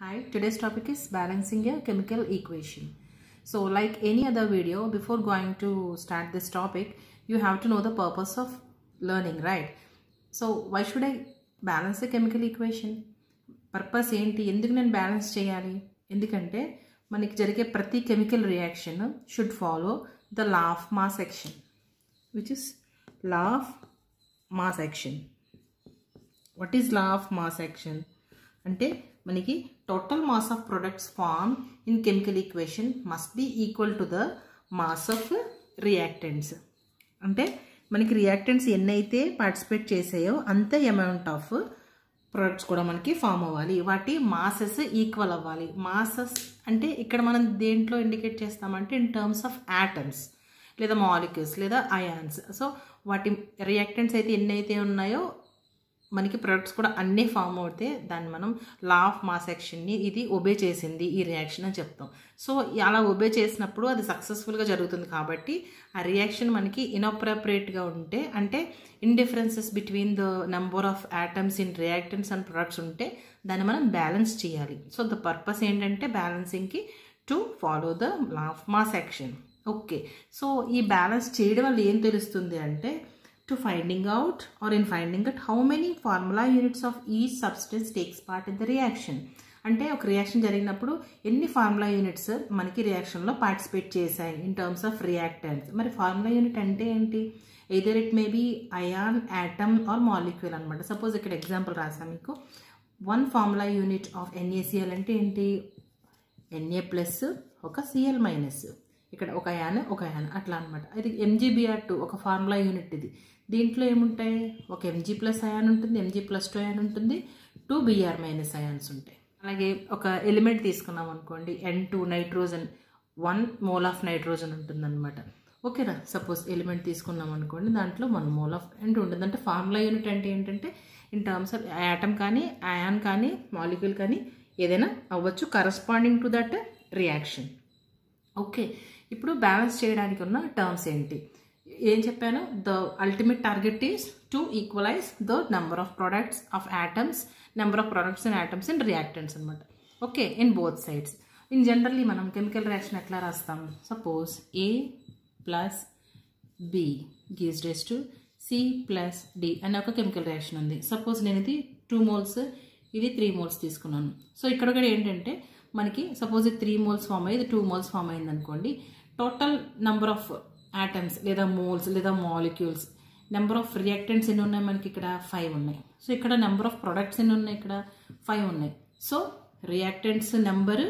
Hi, today's topic is balancing a chemical equation. So, like any other video, before going to start this topic, you have to know the purpose of learning, right? So, why should I balance a chemical equation? Purpose ఏంటి ఎందుకు నేను balance చేయాలి ఎందుకంటే మనకి జరిగే ప్రతి chemical reaction should follow the law of mass action which is law of mass action what is law of mass action అంటే మనకి total mass of products form in chemical equation must be equal to the mass of reactants అంటే మనకి reactants ఎన్నైతే participate చేసాయో అంతే amount of products కూడా మనకి form అవ్వాలి వాటి మాసెస్ ఈక్వల్ అవ్వాలి మాసెస్ అంటే ఇక్కడ మనం దేంట్లో ఇండికేట్ చేస్తామంటే ఇన్ టర్మ్స్ ఆఫ్ యాటమ్స్ లేదా మాలిక్యూల్స్ లేదా అయాన్స్ సో వాటి రియాక్టెంట్స్ అయితే ఎన్ని అయితే ఉన్నాయో మనకి ప్రొడక్ట్స్ కూడా అన్నీ ఫామ్ అవుతే దాన్ని మనం లా ఆఫ్ మాస్ యాక్షన్ని ఇది ఒబే చేసింది ఈ రియాక్షన్ అని చెప్తాం సో అలా ఒబే చేసినప్పుడు అది సక్సెస్ఫుల్గా జరుగుతుంది కాబట్టి ఆ రియాక్షన్ మనకి ఇన్అప్రాపరేట్గా ఉంటే అంటే indifferences between the number of atoms in reactants and products ఉంటే దాన్ని మనం బ్యాలెన్స్ చేయాలి సో ద పర్పస్ ఏంటంటే బ్యాలెన్సింగ్కి to follow the law of mass action okay so ఈ బ్యాలెన్స్ చేయడం వల్ల ఏం తెలుస్తుంది అంటే to finding out or in finding out how many formula units of each substance takes part in the reaction అంటే ఒక రియాక్షన్ జరిగినప్పుడు ఎన్ని ఫార్ములా యూనిట్స్ మనకి రియాక్షన్లో పార్టిసిపేట్ చేశాయి ఇన్ టర్మ్స్ ఆఫ్ రియాక్టెంట్స్ మరి ఫార్ములా యూనిట్ అంటే ఏంటి either it may be ion atom or molecule అనమాట సపోజ్ ఇక్కడ ఎగ్జాంపుల్ రాసాం మీకు one formula unit of NaCl అంటే ఏంటి ఎన్ఏ ప్లస్ ఒక సిఎల్ మైనస్ ఇక్కడ ఒక యాన్ ఒక యాన్ అట్లా అనమాట ఇది ఎంజీబీఆర్ టూ ఒక ఫార్ములా యూనిట్ ఇది దీంట్లో ఏముంటాయి ఒక ఎంజీ ప్లస్ అయాన్ ఉంటుంది ఎంజీ ప్లస్ టూ అయాన్ ఉంటుంది టూ బీఆర్ మైనస్ అయాన్స్ ఉంటాయి అలాగే ఒక ఎలిమెంట్ తీసుకున్నాం అనుకోండి N two nitrogen one mole of nitrogen ఉంటుందన్నమాట ఓకేనా సపోజ్ ఎలిమెంట్ తీసుకున్నాం అనుకోండి దాంట్లో వన్ మోల్ ఆఫ్ అండ్ ఉంటుంది అంటే ఫార్ములా యూనిట్ అంటే ఏంటంటే ఇన్ టర్మ్స్ ఆఫ్ యాటమ్ కానీ అయాన్ కానీ మాలిక్యూల్ కానీ ఏదైనా అవ్వచ్చు corresponding to that reaction okay ఇప్పుడు బ్యాలెన్స్ చేయడానికి ఉన్న టర్మ్స్ ఏంటి ఏం చెప్పాను the ultimate target is to equalize the number of products of atoms number of products and atoms and reactants అనమాట okay in both sides in generally మనం chemical reaction ఎట్లా రాస్తాం suppose A plus B gives rise to C plus D అనే ఒక chemical reaction ఉంది suppose నేను ఇది two moles ఇది త్రీ మోల్స్ తీసుకున్నాను సో ఇక్కడ కూడా ఏంటంటే మనకి సపోజ్ ఇది త్రీ మోల్స్ ఫామ్ అయ్యి ఇది టూ మోల్స్ ఫామ్ అయింది అనుకోండి టోటల్ నెంబర్ ఆఫ్ యాటమ్స్ లేదా మోల్స్ లేదా మాలిక్యూల్స్ నెంబర్ ఆఫ్ రియాక్టెంట్స్ ఎన్ని ఉన్నాయి మనకి ఇక్కడ ఫైవ్ ఉన్నాయి సో ఇక్కడ నెంబర్ ఆఫ్ ప్రొడక్ట్స్ ఎన్ని ఉన్నాయి ఇక్కడ ఫైవ్ ఉన్నాయి సో రియాక్టెంట్స్ నెంబర్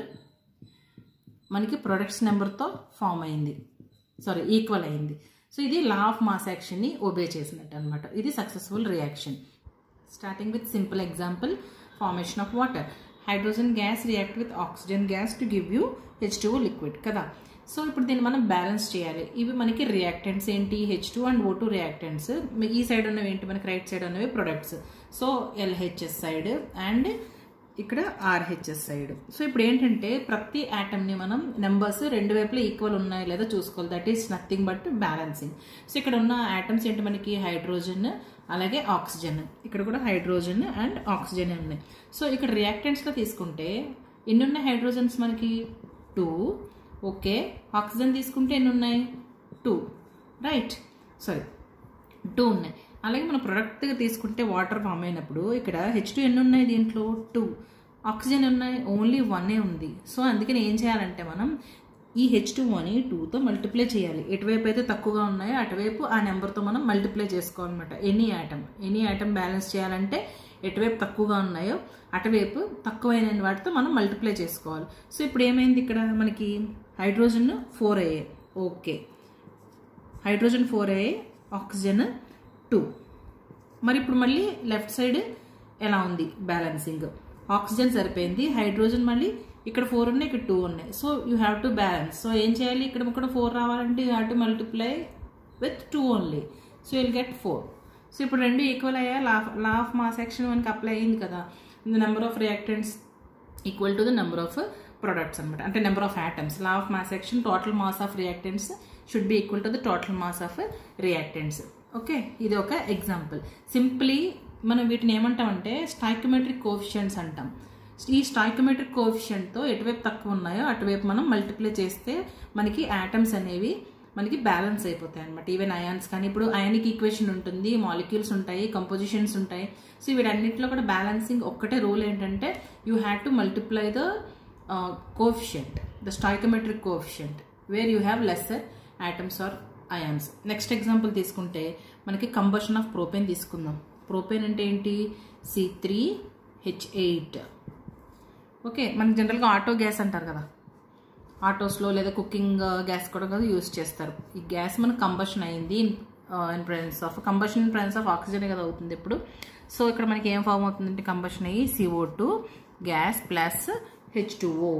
మనకి ప్రొడక్ట్స్ నెంబర్తో ఫామ్ అయింది సారీ ఈక్వల్ అయింది సో ఇది లా ఆఫ్ మాస్ యాక్షన్ని ఒబే చేసినట్టు అనమాట ఇది successful reaction starting with simple example formation of water hydrogen gas react with oxygen gas to give you H two liquid కదా సో ఇప్పుడు దీన్ని మనం బ్యాలెన్స్ చేయాలి ఇవి మనకి రియాక్టెంట్స్ ఏంటి H two and O two reactants ఈ సైడ్ ఉన్నవి ఏంటి మనకి రైట్ సైడ్ ఉన్నవి products so LHS side and ఇక్కడ ఆర్హెచ్ఎస్ సైడ్ సో ఇప్పుడు ఏంటంటే ప్రతి యాటమ్ని మనం నెంబర్స్ రెండు వైపులా ఈక్వల్ ఉన్నాయి లేదా చూసుకోవాలి that is nothing but balancing so ఇక్కడ ఉన్న యాటమ్స్ ఏంటి మనకి హైడ్రోజన్ అలాగే ఆక్సిజన్ ఇక్కడ కూడా హైడ్రోజన్ అండ్ ఆక్సిజన్ ఉన్నాయి సో ఇక్కడ రియాక్టెంట్స్లో తీసుకుంటే ఎన్ని ఉన్నాయి హైడ్రోజన్స్ మనకి టూ ఓకే ఆక్సిజన్ తీసుకుంటే ఎన్ని ఉన్నాయి టూ రైట్ సారీ టూ ఉన్నాయి అలాగే మన ప్రొడక్ట్గా తీసుకుంటే వాటర్ ఫామ్ అయినప్పుడు ఇక్కడ హెచ్ టూ ఎన్ని ఉన్నాయి దీంట్లో టూ ఆక్సిజన్ ఉన్నాయి ఓన్లీ వన్నే ఉంది సో అందుకని ఏం చేయాలంటే మనం ఈ హెచ్ టూ అని టూతో మల్టిప్లై చేయాలి ఎటువైపు అయితే తక్కువగా ఉన్నాయో అటువైపు ఆ నెంబర్తో మనం మల్టిప్లై చేసుకోవాలన్నమాట any item any item balance చేయాలంటే ఎటువైపు తక్కువగా ఉన్నాయో అటువైపు తక్కువైన వాటితో మనం మల్టిప్లై చేసుకోవాలి సో ఇప్పుడు ఏమైంది ఇక్కడ మనకి హైడ్రోజన్ ఫోర్ అయ్యాయి ఓకే హైడ్రోజన్ ఫోర్ అయ్యాయి ఆక్సిజన్ టూ మరి ఇప్పుడు మళ్ళీ లెఫ్ట్ సైడ్ ఎలా ఉంది బ్యాలెన్సింగ్ ఆక్సిజన్ సరిపోయింది హైడ్రోజన్ మళ్ళీ ఇక్కడ ఫోర్ ఉన్నాయి ఇక్కడ టూ ఉన్నాయి so you have to balance so ఏం చేయాలి ఇక్కడ ఇక్కడ ఫోర్ రావాలంటే you have to multiply with two only so will get four so ఇప్పుడు రెండు ఈక్వల్ అయ్యా law law of mass action మనకి అప్లై అయింది కదా the number of reactants equal to the number of products అనమాట అంటే number of atoms law of mass action total mass of reactants should be equal to the total mass of reactants okay ఇది ఒక example simply మనం వీటిని ఏమంటామంటే స్టాయికోమెట్రిక్ coefficients అంటాం ఈ స్టాయికోమెట్రిక్ కోఎఫిషియంట్తో ఎటువైపు తక్కువ ఉన్నాయో అటువైపు మనం మల్టిప్లై చేస్తే మనకి యాటమ్స్ అనేవి మనకి బ్యాలెన్స్ అయిపోతాయి అనమాట ఈవెన్ అయాన్స్ కానీ ఇప్పుడు అయానిక్ ఈక్వేషన్ ఉంటుంది మాలిక్యూల్స్ ఉంటాయి కంపోజిషన్స్ ఉంటాయి సో వీటన్నిటిలో కూడా బ్యాలెన్సింగ్ ఒక్కటే రూల్ ఏంటంటే you have to multiply the coefficient the stoichiometric coefficient where you have lesser atoms or ions next example తీసుకుంటే మనకి కంబషన్ ఆఫ్ ప్రోపెన్ తీసుకుందాం ప్రోపెన్ అంటే ఏంటి C three H eight okay మనకి జనరల్గా ఆటో గ్యాస్ అంటారు కదా ఆటోస్లో లేదా కుకింగ్ గ్యాస్ కూడా కదా యూస్ చేస్తారు ఈ గ్యాస్ మనకు కంబషన్ అయింది in presence of combustion in presence of oxygen కదా అవుతుంది ఇప్పుడు సో ఇక్కడ మనకి ఏం ఫామ్ అవుతుందంటే కంబషన్ అయ్యి CO two gas plus H two O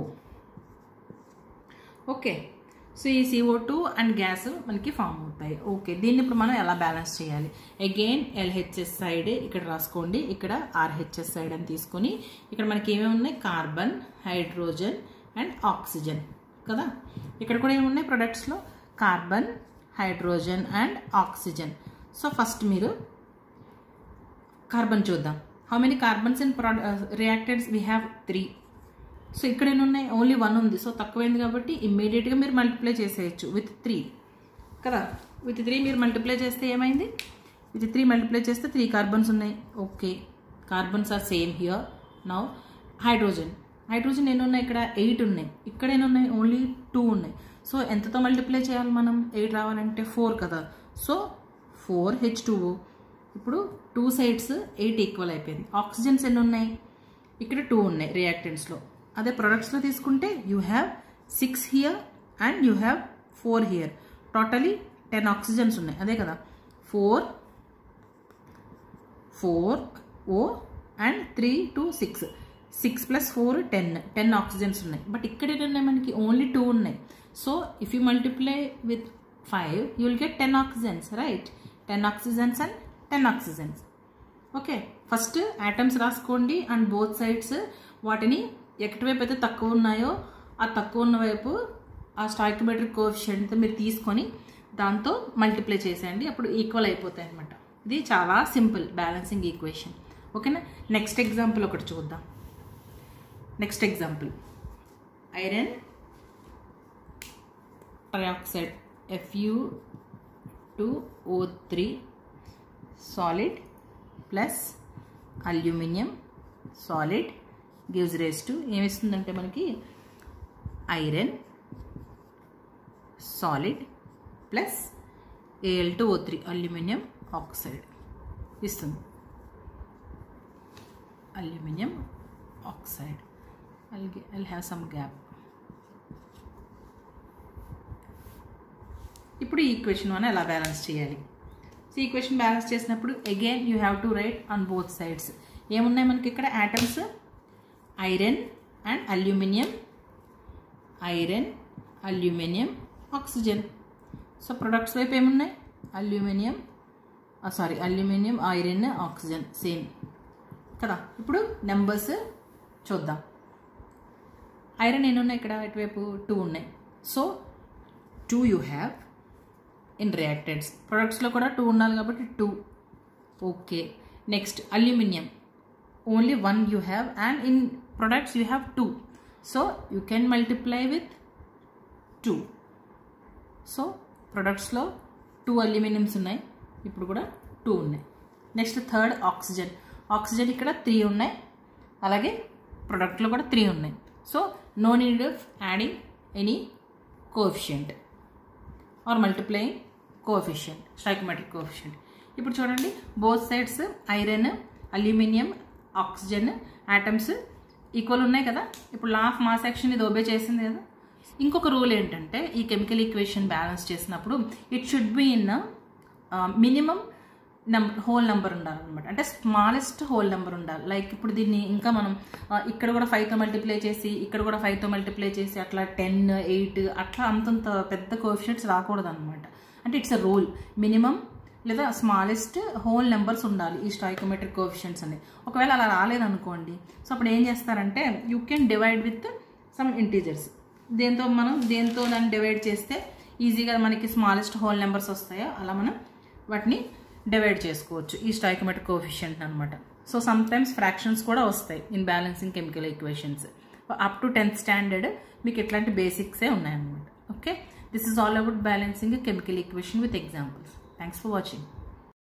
okay so ఈ సిఓ టూ అండ్ గ్యాస్ మనకి ఫామ్ అవుతాయి ఓకే దీన్ని ఇప్పుడు మనం ఎలా బ్యాలెన్స్ చేయాలి అగైన్ ఎల్హెచ్ఎస్ సైడ్ ఇక్కడ రాసుకోండి ఇక్కడ ఆర్హెచ్ఎస్ సైడ్ అని తీసుకొని ఇక్కడ మనకి ఏమేమి ఉన్నాయి కార్బన్ హైడ్రోజన్ అండ్ ఆక్సిజన్ కదా ఇక్కడ కూడా ఏమున్నాయి ప్రొడక్ట్స్లో carbon hydrogen and oxygen so first మీరు కార్బన్ చూద్దాం హౌ మెనీ కార్బన్స్ ఇన్ ప్రొడ reactants we have three so ఇక్కడ ఎన్ని ఉన్నాయి ఓన్లీ వన్ ఉంది సో తక్కువైంది కాబట్టి ఇమ్మీడియట్గా మీరు మల్టిప్లై చేసేయచ్చు విత్ త్రీ కదా విత్ త్రీ మీరు మల్టిప్లై చేస్తే ఏమైంది విత్ త్రీ మల్టిప్లై చేస్తే త్రీ కార్బన్స్ ఉన్నాయి okay carbons are same here now hydrogen hydrogen ఎన్ని ఉన్నాయి ఇక్కడ ఎయిట్ ఉన్నాయి ఇక్కడ ఎన్ని ఉన్నాయి ఓన్లీ టూ ఉన్నాయి సో ఎంతతో మల్టిప్లై చేయాలి మనం ఎయిట్ రావాలంటే ఫోర్ కదా సో ఫోర్ హెచ్ టూ ఇప్పుడు టూ సైడ్స్ ఎయిట్ ఈక్వల్ అయిపోయింది ఆక్సిజన్స్ ఎన్ని ఉన్నాయి ఇక్కడ టూ ఉన్నాయి రియాక్టెంట్స్లో అదే ప్రొడక్ట్స్లో తీసుకుంటే you have six here and you have four here totally ten oxygens ఉన్నాయి అదే కదా four four O and three two six six plus four ten ten oxygens ఉన్నాయి బట్ ఇక్కడ ఏంటి ఉన్నాయి మనకి ఓన్లీ టూ ఉన్నాయి so if you multiply with five you will get ten oxygens right ten oxygens and ten oxygens okay first atoms రాసుకోండి and both sides వాటిని ఎక్కడివైపు అయితే తక్కువ ఉన్నాయో ఆ తక్కువ ఉన్న వైపు ఆ స్టాయికోమెట్రిక్ కోఎఫిషియంట్ మీరు తీసుకొని దాంతో మల్టిప్లై చేసేయండి అప్పుడు ఈక్వల్ అయిపోతాయి అనమాట ఇది చాలా సింపుల్ బ్యాలెన్సింగ్ ఈక్వేషన్ ఓకేనా నెక్స్ట్ ఎగ్జాంపుల్ ఒకటి చూద్దాం next example iron trioxide Fe two O three solid plus aluminium solid gives rise to ఏమిస్తుందంటే మనకి iron solid plus Al two O three aluminium oxide ఇస్తుంది aluminium oxide I'll, get, I'll have some gap. ఇప్పుడు ఈ equation మనం ఎలా balance చేయాలి so equation balance చేసినప్పుడు again you have to write on both sides ఏమున్నాయి మనకి ఇక్కడ atoms iron and aluminium iron aluminium oxygen so products వైపు ఏమున్నాయి aluminium sorry aluminium iron oxygen same కదా ఇప్పుడు నెంబర్స్ చూద్దాం ఐరన్ ఎన్ని ఉన్నాయి ఇక్కడ ఇటువైపు టూ ఉన్నాయి so two you have in reactants ప్రొడక్ట్స్లో కూడా టూ ఉండాలి కాబట్టి two okay next aluminium only one you have and in products you have two so you can multiply with two so ప్రొడక్ట్స్లో టూ అల్యూమినియమ్స్ ఉన్నాయి ఇప్పుడు కూడా two ఉన్నాయి next third oxygen oxygen ఇక్కడ త్రీ ఉన్నాయి అలాగే ప్రొడక్ట్లో కూడా త్రీ ఉన్నాయి so no need of adding any coefficient or multiplying coefficient stoichiometric coefficient ఇప్పుడు చూడండి both sides iron aluminium oxygen atoms equal ఉన్నాయి కదా ఇప్పుడు లా ఆఫ్ మాస్ యాక్షన్ ఇది ఒబే చేసింది కదా ఇంకొక రూల్ ఏంటంటే ఈ కెమికల్ ఈక్వేషన్ బ్యాలెన్స్ చేసినప్పుడు it should be in minimum number whole number ఉండాలన్నమాట అంటే స్మాలెస్ట్ హోల్ నెంబర్ ఉండాలి లైక్ ఇప్పుడు దీన్ని ఇంకా మనం ఆ, ఇక్కడ కూడా ఫైవ్తో మల్టిప్లై చేసి ఇక్కడ కూడా ఫైవ్తో మల్టిప్లై చేసి అట్లా టెన్ ఎయిట్ అట్లా అంతంత పెద్ద కోఎఫిషియట్స్ రాకూడదు అనమాట అంటే ఇట్స్ అ రూల్ మినిమం లేదా స్మాలెస్ట్ హోల్ నెంబర్స్ ఉండాలి ఈ స్టాయికోమెట్రిక్ కోఎఫిషియన్స్ అని ఒకవేళ అలా రాలేదనుకోండి సో అప్పుడు ఏం చేస్తారంటే you can divide with some integers దేంతో మనం దేంతో దాన్ని డివైడ్ చేస్తే ఈజీగా మనకి స్మాలెస్ట్ హోల్ నెంబర్స్ వస్తాయో అలా మనం వాటిని డివైడ్ చేసుకోవచ్చు ఈ స్టాయికోమెట్రిక్ కోఎఫిషియంట్ అనమాట సో సమ్ టైమ్స్ ఫ్రాక్షన్స్ కూడా వస్తాయి in balancing chemical equations up to tenth standard మీకు ఇట్లాంటి బేసిక్సే ఉన్నాయన్నమాట okay this is all about balancing chemical equation with examples thanks for watching